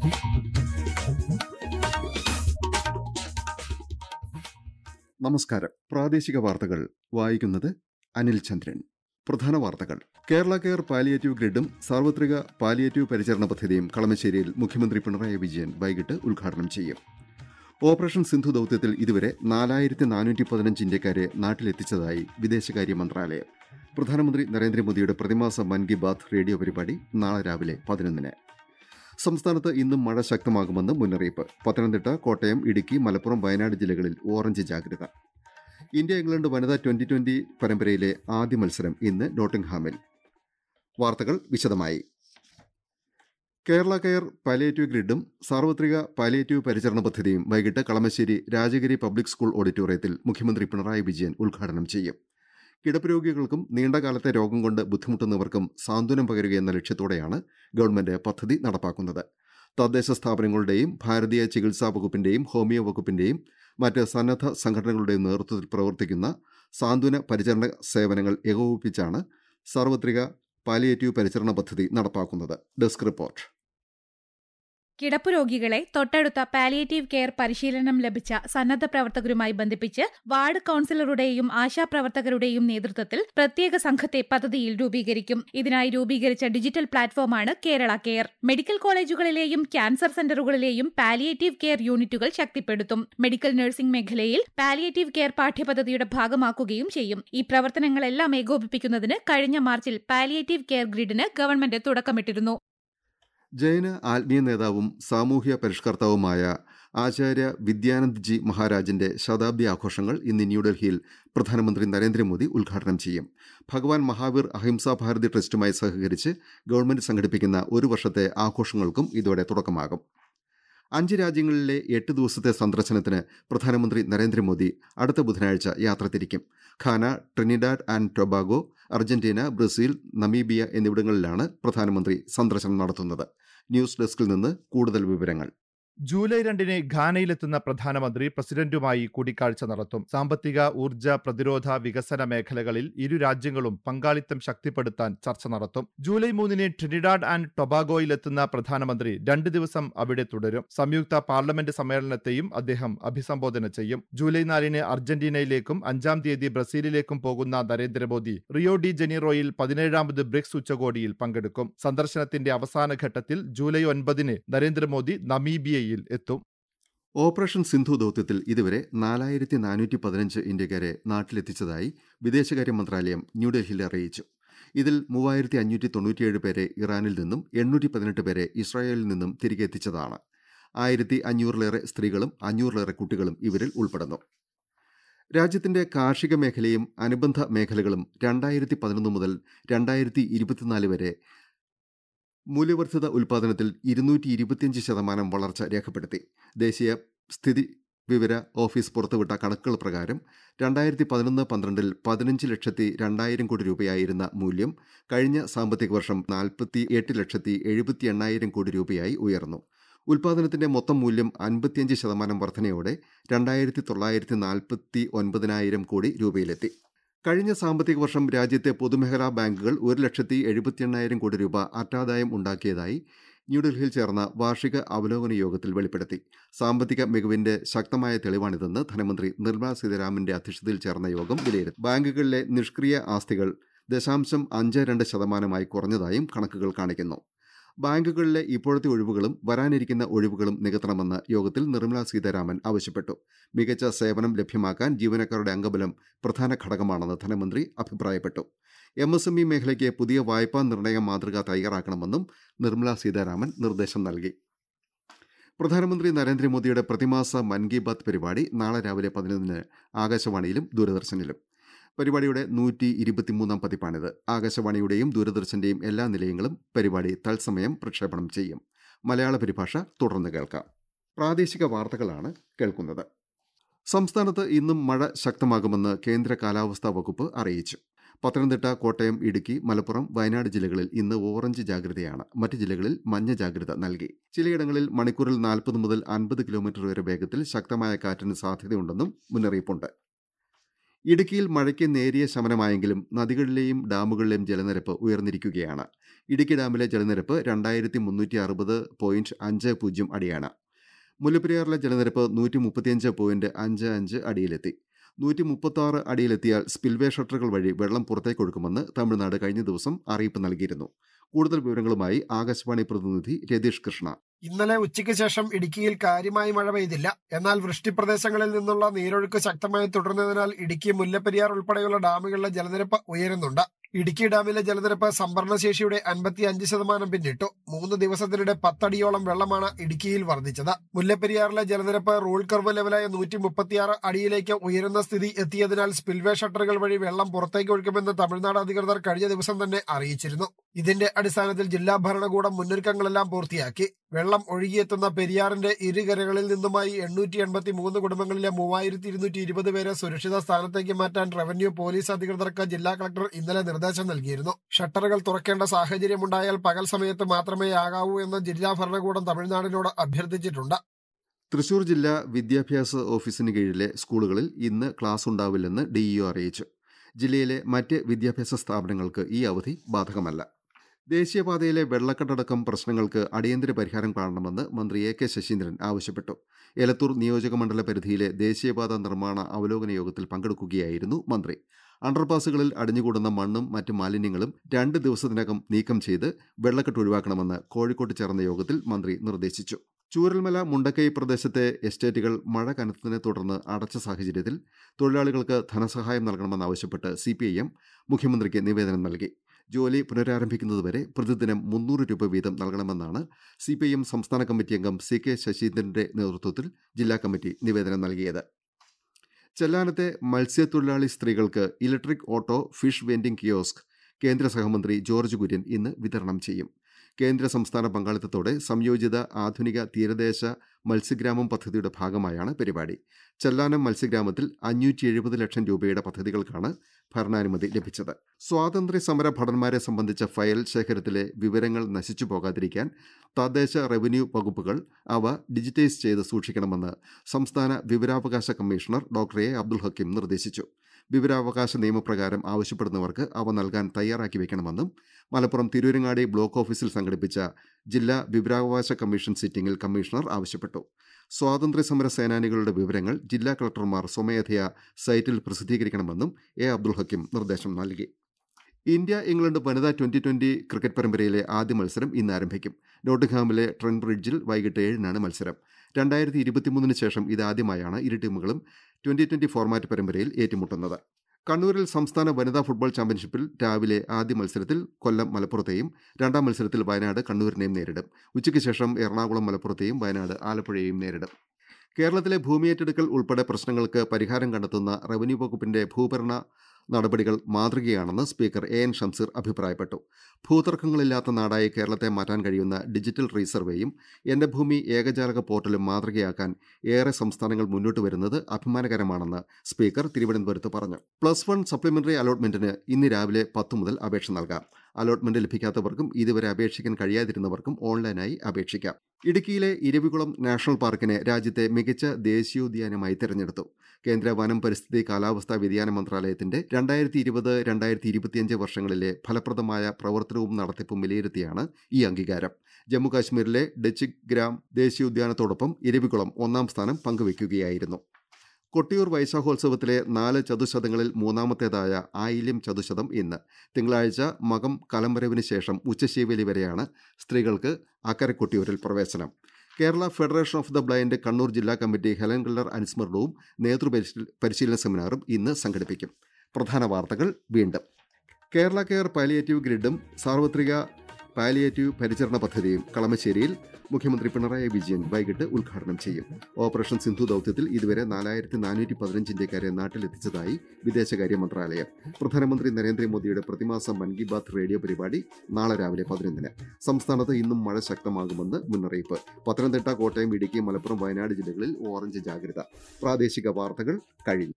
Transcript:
നമസ്കാരം പ്രാദേശിക വാർത്തകൾ വായിക്കുന്നത് അനിൽ ചന്ദ്രൻ പ്രധാന വാർത്തകൾ കേരള കെയർ പാലിയേറ്റീവ് ഗ്രിഡും സാർവത്രിക പാലിയേറ്റീവ് പരിചരണ പദ്ധതിയും കളമശ്ശേരിയിൽ മുഖ്യമന്ത്രി പിണറായി വിജയൻ വൈകിട്ട് ഉദ്ഘാടനം ചെയ്യും ഓപ്പറേഷൻ സിന്ധു ദൌത്യത്തിൽ ഇതുവരെ നാലായിരത്തി നാനൂറ്റി പതിനഞ്ച് ഇന്ത്യക്കാരെ നാട്ടിലെത്തിച്ചതായി വിദേശകാര്യ മന്ത്രാലയം പ്രധാനമന്ത്രി നരേന്ദ്രമോദിയുടെ പ്രതിമാസ മൻ കി ബാത്ത് റേഡിയോ പരിപാടി നാളെ രാവിലെ പതിനൊന്നിന് സംസ്ഥാനത്ത് ഇന്നും മഴ ശക്തമാകുമെന്ന് മുന്നറിയിപ്പ് പത്തനംതിട്ട കോട്ടയം ഇടുക്കി മലപ്പുറം വയനാട് ജില്ലകളിൽ ഓറഞ്ച് ജാഗ്രത ഇന്ത്യ ഇംഗ്ലണ്ട് വനിതാ ട്വന്റി ട്വന്റി പരമ്പരയിലെ ആദ്യ മത്സരം ഇന്ന് നോട്ടിംഗ്ഹാമിൽ വാർത്തകൾ വിശദമായി കേരള കെയർ പാലിയേറ്റീവ് ഗ്രിഡും സാർവത്രിക പാലിയേറ്റീവ് പരിചരണ പദ്ധതിയും വൈകിട്ട് കളമശ്ശേരി രാജഗിരി പബ്ലിക് സ്കൂൾ ഓഡിറ്റോറിയത്തിൽ മുഖ്യമന്ത്രി പിണറായി വിജയൻ ഉദ്ഘാടനം ചെയ്യും കിടപ്പ് രോഗികൾക്കും നീണ്ടകാലത്തെ രോഗം കൊണ്ട് ബുദ്ധിമുട്ടുന്നവർക്കും സാന്ത്വനം പകരുകയെന്ന ലക്ഷ്യത്തോടെയാണ് ഗവൺമെന്റ് പദ്ധതി നടപ്പാക്കുന്നത് തദ്ദേശ സ്ഥാപനങ്ങളുടെയും ഭാരതീയ ചികിത്സാ വകുപ്പിന്റെയും ഹോമിയോ വകുപ്പിന്റെയും മറ്റ് സന്നദ്ധ സംഘടനകളുടെയും നേതൃത്വത്തിൽ പ്രവർത്തിക്കുന്ന സാന്ത്വന പരിചരണ സേവനങ്ങൾ ഏകോപിപ്പിച്ചാണ് സാർവത്രിക പാലിയേറ്റീവ് പരിചരണ പദ്ധതി നടപ്പാക്കുന്നത് ഡെസ്ക് റിപ്പോർട്ട് കിടപ്പ് രോഗികളെ തൊട്ടടുത്ത പാലിയേറ്റീവ് കെയർ പരിശീലനം ലഭിച്ച സന്നദ്ധ പ്രവർത്തകരുമായി ബന്ധിപ്പിച്ച് വാർഡ് കൌൺസിലറുടെയും ആശാപ്രവർത്തകരുടെയും നേതൃത്വത്തിൽ പ്രത്യേക സംഘത്തെ പദ്ധതിയിൽ രൂപീകരിക്കും ഇതിനായി രൂപീകരിച്ച ഡിജിറ്റൽ പ്ലാറ്റ്ഫോമാണ് കേരള കെയർ മെഡിക്കൽ കോളേജുകളിലെയും ക്യാൻസർ സെന്ററുകളിലെയും പാലിയേറ്റീവ് കെയർ യൂണിറ്റുകൾ ശക്തിപ്പെടുത്തും മെഡിക്കൽ നഴ്സിംഗ് മേഖലയിൽ പാലിയേറ്റീവ് കെയർ പാഠ്യപദ്ധതിയുടെ ഭാഗമാക്കുകയും ചെയ്യും ഈ പ്രവർത്തനങ്ങളെല്ലാം ഏകോപിപ്പിക്കുന്നതിന് കഴിഞ്ഞ മാർച്ചിൽ പാലിയേറ്റീവ് കെയർ ഗ്രിഡിന് ഗവൺമെന്റ് തുടക്കമിട്ടിരുന്നു ജൈന ആത്മീയ നേതാവും സാമൂഹ്യ പരിഷ്കർത്താവുമായ ആചാര്യ വിദ്യാനന്ദ് ജി മഹാരാജിന്റെ ശതാബ്ദി ആഘോഷങ്ങൾ ഇന്ന് ന്യൂഡൽഹിയിൽ പ്രധാനമന്ത്രി നരേന്ദ്രമോദി ഉദ്ഘാടനം ചെയ്യും ഭഗവാൻ മഹാവീർ അഹിംസാ ഭാരതി ട്രസ്റ്റുമായി സഹകരിച്ച് ഗവൺമെന്റ് സംഘടിപ്പിക്കുന്ന ഒരു വർഷത്തെ ആഘോഷങ്ങൾക്കും ഇതോടെ തുടക്കമാകും അഞ്ച് രാജ്യങ്ങളിലെ എട്ട് ദിവസത്തെ സന്ദർശനത്തിന് പ്രധാനമന്ത്രി നരേന്ദ്രമോദി അടുത്ത ബുധനാഴ്ച യാത്ര തിരിക്കും Ghana Trinidad and Tobago Argentina Brazil Namibia എന്നിവിടങ്ങളിലാണ് പ്രധാനമന്ത്രി സന്ദർശനം നടത്തുന്നത് ന്യൂസ് ഡെസ്കിൽ നിന്ന് കൂടുതൽ വിവരങ്ങൾ ജൂലൈ രണ്ടിന് ഘാനയിലെത്തുന്ന പ്രധാനമന്ത്രി പ്രസിഡന്റുമായി കൂടിക്കാഴ്ച നടത്തും സാമ്പത്തിക ഊർജ പ്രതിരോധ വികസന മേഖലകളിൽ ഇരു രാജ്യങ്ങളും പങ്കാളിത്തം ശക്തിപ്പെടുത്താൻ ചർച്ച നടത്തും ജൂലൈ മൂന്നിന് ട്രിനിഡാഡ് ആൻഡ് ടൊബാഗോയിലെത്തുന്ന പ്രധാനമന്ത്രി രണ്ട് ദിവസം അവിടെ തുടരും സംയുക്ത പാർലമെന്റ് സമ്മേളനത്തെയും അദ്ദേഹം അഭിസംബോധന ചെയ്യും ജൂലൈ നാലിന് അർജന്റീനയിലേക്കും അഞ്ചാം തീയതി ബ്രസീലിലേക്കും പോകുന്ന നരേന്ദ്രമോദി റിയോ ഡി ജനീറോയിൽ പതിനേഴാമത് ബ്രിക്സ് ഉച്ചകോടിയിൽ പങ്കെടുക്കും സന്ദർശനത്തിന്റെ അവസാന ഘട്ടത്തിൽ ജൂലൈ ഒൻപതിന് നരേന്ദ്രമോദി നമീബിയയിൽ എത്തും ഓപ്പറേഷൻ സിന്ധു ദൌത്യത്തിൽ ഇതുവരെ നാലായിരത്തി നാനൂറ്റി പതിനഞ്ച് ഇന്ത്യക്കാരെ നാട്ടിലെത്തിച്ചതായി വിദേശകാര്യ മന്ത്രാലയം ന്യൂഡൽഹിയിൽ അറിയിച്ചു ഇതിൽ മൂവായിരത്തി അഞ്ഞൂറ്റി തൊണ്ണൂറ്റിയേഴ് പേരെ ഇറാനിൽ നിന്നും എണ്ണൂറ്റി പതിനെട്ട് പേരെ ഇസ്രായേലിൽ നിന്നും തിരികെ എത്തിച്ചതാണ് ആയിരത്തി അഞ്ഞൂറിലേറെ സ്ത്രീകളും അഞ്ഞൂറിലേറെ കുട്ടികളും ഇവരിൽ ഉൾപ്പെടുന്നു രാജ്യത്തിന്റെ കാർഷിക മേഖലയും അനുബന്ധ മേഖലകളും രണ്ടായിരത്തി പതിനൊന്ന് മുതൽ രണ്ടായിരത്തി ഇരുപത്തിനാല് വരെ മൂല്യവർദ്ധിത ഉൽപാദനത്തിൽ ഇരുന്നൂറ്റി ഇരുപത്തിയഞ്ച് ശതമാനം വളർച്ച രേഖപ്പെടുത്തി ദേശീയ സ്ഥിതി വിവര ഓഫീസ് പുറത്തുവിട്ട കണക്കുകൾ പ്രകാരം രണ്ടായിരത്തി പതിനൊന്ന് പന്ത്രണ്ടിൽ പതിനഞ്ച് ലക്ഷത്തി രണ്ടായിരം കോടി രൂപയായിരുന്ന മൂല്യം കഴിഞ്ഞ സാമ്പത്തിക വർഷം നാൽപ്പത്തി എട്ട് ലക്ഷത്തി എഴുപത്തി എണ്ണായിരം കോടി രൂപയായി ഉയർന്നു ഉൽപാദനത്തിന്റെ മൊത്തം മൂല്യം അൻപത്തിയഞ്ച് ശതമാനം വർധനയോടെ രണ്ടായിരത്തി തൊള്ളായിരത്തി നാൽപ്പത്തി ഒൻപതിനായിരം കോടി രൂപയിലെത്തി കഴിഞ്ഞ സാമ്പത്തിക വർഷം രാജ്യത്തെ പൊതുമേഖലാ ബാങ്കുകൾ ഒരു ലക്ഷത്തി എഴുപത്തി എണ്ണായിരം കോടി രൂപ അറ്റാദായം ഉണ്ടാക്കിയതായി ന്യൂഡൽഹിയിൽ ചേർന്ന വാർഷിക അവലോകന യോഗത്തിൽ വെളിപ്പെടുത്തി സാമ്പത്തിക മികവിന്റെ ശക്തമായ തെളിവാണിതെന്ന് ധനമന്ത്രി നിർമ്മലാ സീതാരാമന്റെ അധ്യക്ഷതയിൽ ചേർന്ന യോഗം വിലയിരുത്തി ബാങ്കുകളിലെ നിഷ്ക്രിയ ആസ്തികൾ ദശാംശം അഞ്ച് രണ്ട് ശതമാനമായി കുറഞ്ഞതായും കണക്കുകൾ കാണിക്കുന്നു ബാങ്കുകളിലെ ഇപ്പോഴത്തെ ഒഴിവുകളും വരാനിരിക്കുന്ന ഒഴിവുകളും നികത്തണമെന്ന് യോഗത്തിൽ നിർമ്മലാ സീതാരാമൻ ആവശ്യപ്പെട്ടു മികച്ച സേവനം ലഭ്യമാക്കാൻ ജീവനക്കാരുടെ അംഗബലം പ്രധാന ഘടകമാണെന്ന് ധനമന്ത്രി അഭിപ്രായപ്പെട്ടു എം എസ് എം ഇ മേഖലയ്ക്ക് പുതിയ വായ്പാ നിർണയ മാതൃക തയ്യാറാക്കണമെന്നും നിർമ്മലാ സീതാരാമൻ നിർദ്ദേശം നൽകി പ്രധാനമന്ത്രി നരേന്ദ്രമോദിയുടെ പ്രതിമാസ മൻ കി ബാത്ത് പരിപാടി നാളെ രാവിലെ പതിനൊന്നിന് ആകാശവാണിയിലും ദൂരദർശനിലും പരിപാടിയുടെ നൂറ്റി ഇരുപത്തിമൂന്നാം പതിപ്പാണിത് ആകാശവാണിയുടെയും ദൂരദർശന്റെയും എല്ലാ നിലയങ്ങളും പരിപാടി തത്സമയം പ്രക്ഷേപണം ചെയ്യും മലയാള പരിഭാഷ തുടർന്ന് കേൾക്കാം പ്രാദേശിക വാർത്തകളാണ് കേൾക്കുന്നത് സംസ്ഥാനത്ത് ഇന്നും മഴ ശക്തമാകുമെന്ന് കേന്ദ്ര കാലാവസ്ഥാ വകുപ്പ് അറിയിച്ചു പത്തനംതിട്ട കോട്ടയം ഇടുക്കി മലപ്പുറം വയനാട് ജില്ലകളിൽ ഇന്ന് ഓറഞ്ച് ജാഗ്രതയാണ് മറ്റ് ജില്ലകളിൽ മഞ്ഞ ജാഗ്രത നൽകി ചിലയിടങ്ങളിൽ മണിക്കൂറിൽ നാൽപ്പത് മുതൽ അൻപത് കിലോമീറ്റർ വരെ വേഗത്തിൽ ശക്തമായ കാറ്റിന് സാധ്യതയുണ്ടെന്നും മുന്നറിയിപ്പുണ്ട് ഇടുക്കിയിൽ മഴയ്ക്ക് നേരിയ ശമനമായെങ്കിലും നദികളിലെയും ഡാമുകളിലെയും ജലനിരപ്പ് ഉയർന്നിരിക്കുകയാണ് ഇടുക്കി ഡാമിലെ ജലനിരപ്പ് രണ്ടായിരത്തി മുന്നൂറ്റി അറുപത് പോയിന്റ് അഞ്ച് പൂജ്യം അടിയാണ് മുല്ലപ്പെരിയാറിലെ ജലനിരപ്പ് നൂറ്റി മുപ്പത്തിയഞ്ച് പോയിന്റ് അഞ്ച് അഞ്ച് അടിയിലെത്തി നൂറ്റി മുപ്പത്തി ആറ് അടിയിലെത്തിയാൽ സ്പിൽവേ ഷട്ടറുകൾ വഴി വെള്ളം പുറത്തേക്കൊഴുക്കുമെന്ന് തമിഴ്നാട് കഴിഞ്ഞ ദിവസം അറിയിപ്പ് നൽകിയിരുന്നു കൂടുതൽ വിവരങ്ങളുമായി ആകാശവാണി പ്രതിനിധി രതീഷ് കൃഷ്ണ ഇന്നലെ ഉച്ചയ്ക്ക് ശേഷം ഇടുക്കിയിൽ കാര്യമായി മഴ പെയ്തില്ല എന്നാൽ വൃഷ്ടിപ്രദേശങ്ങളിൽ നിന്നുള്ള നീരൊഴുക്ക് ശക്തമായി തുടർന്നതിനാൽ ഇടുക്കി മുല്ലപ്പെരിയാർ ഉൾപ്പെടെയുള്ള ഡാമുകളിലെ ജലനിരപ്പ് ഉയരുന്നുണ്ട് ഇടുക്കി ഡാമിലെ ജലനിരപ്പ് സംഭരണശേഷിയുടെ അൻപത്തി അഞ്ച് ശതമാനം പിന്നിട്ടു മൂന്ന് ദിവസത്തിനിടെ പത്തടിയോളം വെള്ളമാണ് ഇടുക്കിയിൽ വർദ്ധിച്ചത് മുല്ലപ്പെരിയാറിലെ ജലനിരപ്പ് റൂൾ കർവ് ലെവലായ നൂറ്റി മുപ്പത്തിയാറ് അടിയിലേക്ക് ഉയരുന്ന സ്ഥിതി എത്തിയതിനാൽ സ്പിൽവേ ഷട്ടറുകൾ വഴി വെള്ളം പുറത്തേക്ക് ഒഴുക്കുമെന്ന് തമിഴ്നാട് അധികൃതർ കഴിഞ്ഞ ദിവസം തന്നെ അറിയിച്ചിരുന്നു ഇതിന്റെ അടിസ്ഥാനത്തിൽ ജില്ലാ ഭരണകൂടം മുന്നൊരുക്കങ്ങളെല്ലാം പൂർത്തിയാക്കി വെള്ളം ഒഴുകിയെത്തുന്ന പെരിയാറിന്റെ ഇരുകരകളിൽ നിന്നുമായി എണ്ണൂറ്റി എൺപത്തി മൂന്ന് കുടുംബങ്ങളിലെ മൂവായിരത്തി ഇരുന്നൂറ്റി ഇരുപത് പേരെ സുരക്ഷിത സ്ഥാനത്തേക്ക് മാറ്റാൻ റവന്യൂ പോലീസ് അധികൃതർക്ക് ജില്ലാ കളക്ടർ ഇന്നലെ നിർദ്ദേശം നൽകിയിരുന്നു ഷട്ടറുകൾ തുറക്കേണ്ട സാഹചര്യമുണ്ടായാൽ പകൽ സമയത്ത് മാത്രമേ ആകാവൂ എന്ന് ജില്ലാ ഭരണകൂടം തമിഴ്നാടിനോട് അഭ്യർത്ഥിച്ചിട്ടുണ്ട് തൃശൂർ ജില്ലാ വിദ്യാഭ്യാസ ഓഫീസിന് കീഴിലെ സ്കൂളുകളിൽ ഇന്ന് ക്ലാസ് ഉണ്ടാവില്ലെന്ന് ഡിഇഒ അറിയിച്ചു ജില്ലയിലെ മറ്റ് വിദ്യാഭ്യാസ സ്ഥാപനങ്ങൾക്ക് ഈ അവധി ബാധകമല്ല ദേശീയപാതയിലെ വെള്ളക്കെട്ടടക്കം പ്രശ്നങ്ങൾക്ക് അടിയന്തര പരിഹാരം കാണണമെന്ന് മന്ത്രി എ കെ ശശീന്ദ്രൻ ആവശ്യപ്പെട്ടു എലത്തൂർ നിയോജക മണ്ഡല പരിധിയിലെ ദേശീയപാത നിർമ്മാണ അവലോകന യോഗത്തിൽ പങ്കെടുക്കുകയായിരുന്നു മന്ത്രി അണ്ടർപാസുകളിൽ അടിഞ്ഞുകൂടുന്ന മണ്ണും മറ്റ് മാലിന്യങ്ങളും രണ്ട് ദിവസത്തിനകം നീക്കം ചെയ്ത് വെള്ളക്കെട്ട് ഒഴിവാക്കണമെന്ന് കോഴിക്കോട്ട് ചേർന്ന യോഗത്തിൽ മന്ത്രി നിർദ്ദേശിച്ചു ചൂരൽമല മുണ്ടക്കൈ പ്രദേശത്തെ എസ്റ്റേറ്റുകൾ മഴ കനത്തതിനെ തുടർന്ന് അടച്ച സാഹചര്യത്തിൽ തൊഴിലാളികൾക്ക് ധനസഹായം നൽകണമെന്നാവശ്യപ്പെട്ട് സിപിഐഎം മുഖ്യമന്ത്രിക്ക് നിവേദനം നൽകി ജോലി പുനരാരംഭിക്കുന്നതുവരെ പ്രതിദിനം മുന്നൂറ് രൂപ വീതം നൽകണമെന്നാണ് സിപിഐഎം സംസ്ഥാന കമ്മിറ്റി അംഗം സി കെ ശശീന്ദ്രന്റെ നേതൃത്വത്തിൽ ജില്ലാ കമ്മിറ്റി നിവേദനം നൽകിയത് ചെല്ലാനത്തെ മത്സ്യത്തൊഴിലാളി സ്ത്രീകൾക്ക് electric auto fish vending kiosk കേന്ദ്ര സഹമന്ത്രി ജോർജ് കുര്യൻ ഇന്ന് വിതരണം ചെയ്യും കേന്ദ്ര സംസ്ഥാന പങ്കാളിത്തത്തോടെ സംയോജിത ആധുനിക തീരദേശ മത്സ്യഗ്രാമം പദ്ധതിയുടെ ഭാഗമായാണ് പരിപാടി ചെല്ലാനം മത്സ്യഗ്രാമത്തിൽ അഞ്ഞൂറ്റി എഴുപത് ലക്ഷം രൂപയുടെ പദ്ധതികൾക്കാണ് ഭരണാനുമതി ലഭിച്ചത് സ്വാതന്ത്ര്യ സമര ഭടന്മാരെ സംബന്ധിച്ച ഫയൽ ശേഖരത്തിലെ വിവരങ്ങൾ നശിച്ചു പോകാതിരിക്കാൻ തദ്ദേശ റവന്യൂ വകുപ്പുകൾ അവ ഡിജിറ്റൈസ് ചെയ്ത് സൂക്ഷിക്കണമെന്ന് സംസ്ഥാന വിവരാവകാശ commissioner doctor A Abdul Hakeem നിർദ്ദേശിച്ചു വിവരാവകാശ നിയമപ്രകാരം ആവശ്യപ്പെടുന്നവർക്ക് അവ നൽകാൻ തയ്യാറാക്കി വെക്കണമെന്നും മലപ്പുറം തിരൂരങ്ങാടി ബ്ലോക്ക് ഓഫീസിൽ സംഘടിപ്പിച്ച ജില്ലാ വിവരാവകാശ കമ്മീഷൻ സിറ്റിംഗിൽ കമ്മീഷണർ ആവശ്യപ്പെട്ടു സ്വാതന്ത്ര്യ സമര സേനാനികളുടെ വിവരങ്ങൾ ജില്ലാ കളക്ടർമാർ സ്വമേധയാ സൈറ്റിൽ പ്രസിദ്ധീകരിക്കണമെന്നും എ അബ്ദുൽ ഹക്കീം നിർദ്ദേശം നൽകി ഇന്ത്യ ഇംഗ്ലണ്ട് വനിതാ ട്വന്റി ട്വന്റി ക്രിക്കറ്റ് പരമ്പരയിലെ ആദ്യ മത്സരം ഇന്ന് ആരംഭിക്കും നോട്ടിംഗ്ഹാമിലെ ട്രെന്റ് ബ്രിഡ്ജിൽ വൈകിട്ട് ഏഴിനാണ് മത്സരം രണ്ടായിരത്തി ഇരുപത്തിമൂന്നിന് ശേഷം ഇതാദ്യമായാണ് ഇരു ടീമുകളും ട്വന്റി ട്വന്റി ഫോർമാറ്റ് പരമ്പരയിൽ ഏറ്റുമുട്ടുന്നത് കണ്ണൂരിൽ സംസ്ഥാന വനിതാ ഫുട്ബോൾ ചാമ്പ്യൻഷിപ്പിൽ രാവിലെ ആദ്യ മത്സരത്തിൽ കൊല്ലം മലപ്പുറത്തെയും രണ്ടാം മത്സരത്തിൽ വയനാട് കണ്ണൂരിനെയും നേരിടും ഉച്ചയ്ക്ക് ശേഷം എറണാകുളം മലപ്പുറത്തെയും വയനാട് ആലപ്പുഴയെയും നേരിടും കേരളത്തിലെ ഭൂമിയേറ്റെടുക്കൽ ഉൾപ്പെടെ പ്രശ്നങ്ങൾക്ക് പരിഹാരം കണ്ടെത്തുന്ന റവന്യൂ വകുപ്പിന്റെ ഭൂഭരണ നടപടികൾ മാതൃകയാണെന്ന് സ്പീക്കർ എ എൻ ഷംസീർ അഭിപ്രായപ്പെട്ടു ഭൂതർക്കങ്ങളില്ലാത്ത നാടായി കേരളത്തെ മാറ്റാൻ കഴിയുന്ന ഡിജിറ്റൽ റീസർവേയും എന്റെ ഭൂമി ഏകജാലക പോർട്ടലും മാതൃകയാക്കാൻ ഏറെ സംസ്ഥാനങ്ങൾ മുന്നോട്ട് വരുന്നത് അഭിമാനകരമാണെന്ന് സ്പീക്കർ തിരുവനന്തപുരത്ത് പറഞ്ഞു പ്ലസ് വൺ സപ്ലിമെന്ററി അലോട്ട്മെന്റിന് ഇന്ന് രാവിലെ പത്ത് മുതൽ അപേക്ഷ നൽകാം അലോട്ട്മെന്റ് ലഭിക്കാത്തവർക്കും ഇതുവരെ അപേക്ഷിക്കാൻ കഴിയാതിരുന്നവർക്കും ഓൺലൈനായി അപേക്ഷിക്കാം ഇടുക്കിയിലെ ഇരവികുളം നാഷണൽ പാർക്കിനെ രാജ്യത്തെ മികച്ച ദേശീയോദ്യാനമായി തിരഞ്ഞെടുത്തു കേന്ദ്ര വനം പരിസ്ഥിതി കാലാവസ്ഥാ വ്യതിയാന മന്ത്രാലയത്തിന്റെ രണ്ടായിരത്തി ഇരുപത് രണ്ടായിരത്തി ഇരുപത്തിയഞ്ച് വർഷങ്ങളിലെ ഫലപ്രദമായ പ്രവർത്തനവും നടത്തിപ്പും വിലയിരുത്തിയാണ് ഈ അംഗീകാരം ജമ്മുകാശ്മീരിലെ ഡച്ചിക് ഗ്രാം ദേശീയോദ്യാനത്തോടൊപ്പം ഇരവികുളം ഒന്നാം സ്ഥാനം പങ്കുവയ്ക്കുകയായിരുന്നു കൊട്ടിയൂർ വൈശാഖോത്സവത്തിലെ നാല് ചതുശതങ്ങളിൽ മൂന്നാമത്തേതായ ആയില്യം ചതുശതം ഇന്ന് തിങ്കളാഴ്ച മകം കലംവരവിന് ശേഷം ഉച്ചശീവേലി വരെയാണ് സ്ത്രീകൾക്ക് അക്കരെ കൊട്ടിയൂരിൽ പ്രവേശനം Kerala federation of the blind Kannur ജില്ലാ കമ്മിറ്റി ഹെലൻ കല്ലർ അനുസ്മരണവും നേതൃപരിശീലന സെമിനാറും ഇന്ന് സംഘടിപ്പിക്കും പ്രധാന വാർത്തകൾ വീണ്ടും കേരള കെയർ പാലിയേറ്റീവ് ഗ്രിഡും സാർവത്രിക പാലിയേറ്റീവ് പരിചരണ പദ്ധതിയും കളമശ്ശേരിയിൽ മുഖ്യമന്ത്രി പിണറായി വിജയൻ വൈകിട്ട് ഉദ്ഘാടനം ചെയ്യും ഓപ്പറേഷൻ സിന്ധു ദൌത്യത്തിൽ ഇതുവരെ നാലായിരത്തി നാനൂറ്റി പതിനഞ്ച് ഇന്ത്യക്കാരെ നാട്ടിലെത്തിച്ചതായി വിദേശകാര്യ മന്ത്രാലയം പ്രധാനമന്ത്രി നരേന്ദ്രമോദിയുടെ പ്രതിമാസ മൻ കി ബാത്ത് റേഡിയോ പരിപാടി നാളെ രാവിലെ പതിനൊന്നിന് സംസ്ഥാനത്ത് ഇന്നും മഴ ശക്തമാകുമെന്ന് മുന്നറിയിപ്പ് പത്തനംതിട്ട കോട്ടയം ഇടുക്കി മലപ്പുറം വയനാട് ജില്ലകളിൽ ഓറഞ്ച് ജാഗ്രത പ്രാദേശിക വാർത്തകൾ കഴിഞ്ഞു